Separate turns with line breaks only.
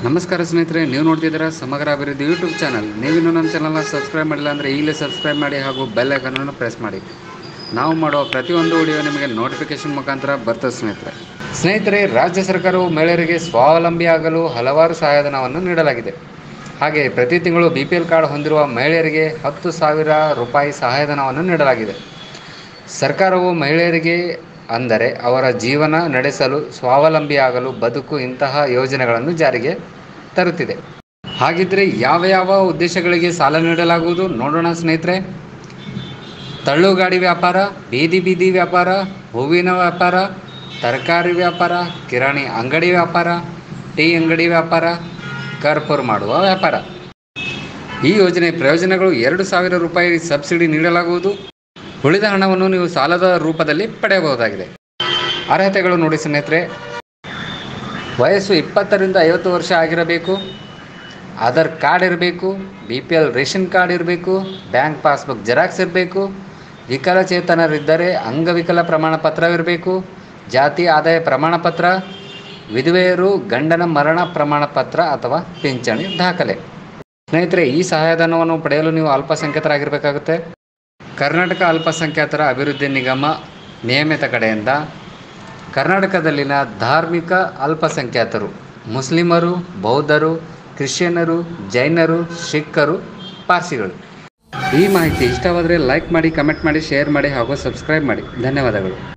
ನಮಸ್ಕಾರ ಸ್ನೇಹಿತರೆ ನೀವು ನೋಡ್ತಿದ್ದೀರಾ ಸಮಗ್ರ ಅಭಿವೃದ್ಧಿ ಯೂಟ್ಯೂಬ್ ಚಾನಲ್ ನೀವಿನ್ನೂ ನಮ್ಮ ಚಾನಲ್ನ ಸಬ್ಸ್ಕ್ರೈಬ್ ಮಾಡಿಲ್ಲ ಅಂದರೆ ಈಗಲೇ ಸಬ್ಸ್ಕ್ರೈಬ್ ಮಾಡಿ ಹಾಗೂ ಬೆಲ್ ಐಕನನ್ನು ಪ್ರೆಸ್ ಮಾಡಿ ನಾವು ಮಾಡುವ ಪ್ರತಿಯೊಂದು ವಿಡಿಯೋ ನಿಮಗೆ ನೋಟಿಫಿಕೇಶನ್ ಮುಖಾಂತರ ಬರ್ತದೆ ಸ್ನೇಹಿತರೆ ಸ್ನೇಹಿತರೆ ರಾಜ್ಯ ಸರ್ಕಾರವು ಮಹಿಳೆಯರಿಗೆ ಸ್ವಾವಲಂಬಿ ಆಗಲು ಹಲವಾರು ಸಹಾಯಧನವನ್ನು ನೀಡಲಾಗಿದೆ ಹಾಗೆ ಪ್ರತಿ ತಿಂಗಳು ಬಿ ಪಿ ಎಲ್ ಕಾರ್ಡ್ ಹೊಂದಿರುವ ಮಹಿಳೆಯರಿಗೆ ಹತ್ತು ಸಾವಿರ ರೂಪಾಯಿ ಸಹಾಯಧನವನ್ನು ನೀಡಲಾಗಿದೆ ಸರ್ಕಾರವು ಮಹಿಳೆಯರಿಗೆ ಅಂದರೆ ಅವರ ಜೀವನ ನಡೆಸಲು ಸ್ವಾವಲಂಬಿಯಾಗಲು ಬದುಕು ಇಂತಹ ಯೋಜನೆಗಳನ್ನು ಜಾರಿಗೆ ತರುತ್ತಿದೆ ಹಾಗಿದ್ರೆ ಯಾವ ಯಾವ ಉದ್ದೇಶಗಳಿಗೆ ಸಾಲ ನೀಡಲಾಗುವುದು ನೋಡೋಣ ಸ್ನೇಹಿತರೆ ತಳ್ಳುಗಾಡಿ ವ್ಯಾಪಾರ ಬೀದಿ ಬೀದಿ ವ್ಯಾಪಾರ ಹೂವಿನ ವ್ಯಾಪಾರ ತರಕಾರಿ ವ್ಯಾಪಾರ ಕಿರಾಣಿ ಅಂಗಡಿ ವ್ಯಾಪಾರ ಟೀ ಅಂಗಡಿ ವ್ಯಾಪಾರ ಕರ್ಪೂರ್ ಮಾಡುವ ವ್ಯಾಪಾರ ಈ ಯೋಜನೆ ಪ್ರಯೋಜನಗಳು ಎರಡು ಸಾವಿರ ರೂಪಾಯಿ ಸಬ್ಸಿಡಿ ನೀಡಲಾಗುವುದು ಉಳಿದ ಹಣವನ್ನು ನೀವು ಸಾಲದ ರೂಪದಲ್ಲಿ ಪಡೆಯಬಹುದಾಗಿದೆ ಅರ್ಹತೆಗಳು ನೋಡಿ ಸ್ನೇಹಿತರೆ ವಯಸ್ಸು ಇಪ್ಪತ್ತರಿಂದ ಐವತ್ತು ವರ್ಷ ಆಗಿರಬೇಕು ಆಧಾರ್ ಕಾರ್ಡ್ ಇರಬೇಕು B P L ration card ಇರಬೇಕು ಬ್ಯಾಂಕ್ ಪಾಸ್ಬುಕ್ ಜೆರಾಕ್ಸ್ ಇರಬೇಕು ವಿಕಲಚೇತನರಿದ್ದರೆ ಅಂಗವಿಕಲ ಪ್ರಮಾಣ ಪತ್ರವಿರಬೇಕು ಜಾತಿ ಆದಾಯ ಪ್ರಮಾಣ ಪತ್ರ ವಿಧವೆಯರು ಗಂಡನ ಮರಣ ಪ್ರಮಾಣ ಪತ್ರ ಅಥವಾ ಪಿಂಚಣಿ ದಾಖಲೆ ಸ್ನೇಹಿತರೆ ಈ ಸಹಾಯಧನವನ್ನು ಪಡೆಯಲು ನೀವು ಅಲ್ಪಸಂಖ್ಯಾತರಾಗಿರಬೇಕಾಗುತ್ತೆ ಕರ್ನಾಟಕ ಅಲ್ಪಸಂಖ್ಯಾತರ ಅಭಿವೃದ್ಧಿ ನಿಗಮ ನಿಯಮಿತ ಕಡೆಯಿಂದ ಕರ್ನಾಟಕದಲ್ಲಿನ ಧಾರ್ಮಿಕ ಅಲ್ಪಸಂಖ್ಯಾತರು ಮುಸ್ಲಿಮರು ಬೌದ್ಧರು ಕ್ರಿಶ್ಚಿಯನ್ನರು ಜೈನರು ಸಿಖ್ಖರು ಪಾರ್ಸಿಗಳು ಈ ಮಾಹಿತಿ ಇಷ್ಟವಾದರೆ ಲೈಕ್ ಮಾಡಿ ಕಮೆಂಟ್ ಮಾಡಿ ಶೇರ್ ಮಾಡಿ ಹಾಗೂ ಸಬ್ಸ್ಕ್ರೈಬ್ ಮಾಡಿ ಧನ್ಯವಾದಗಳು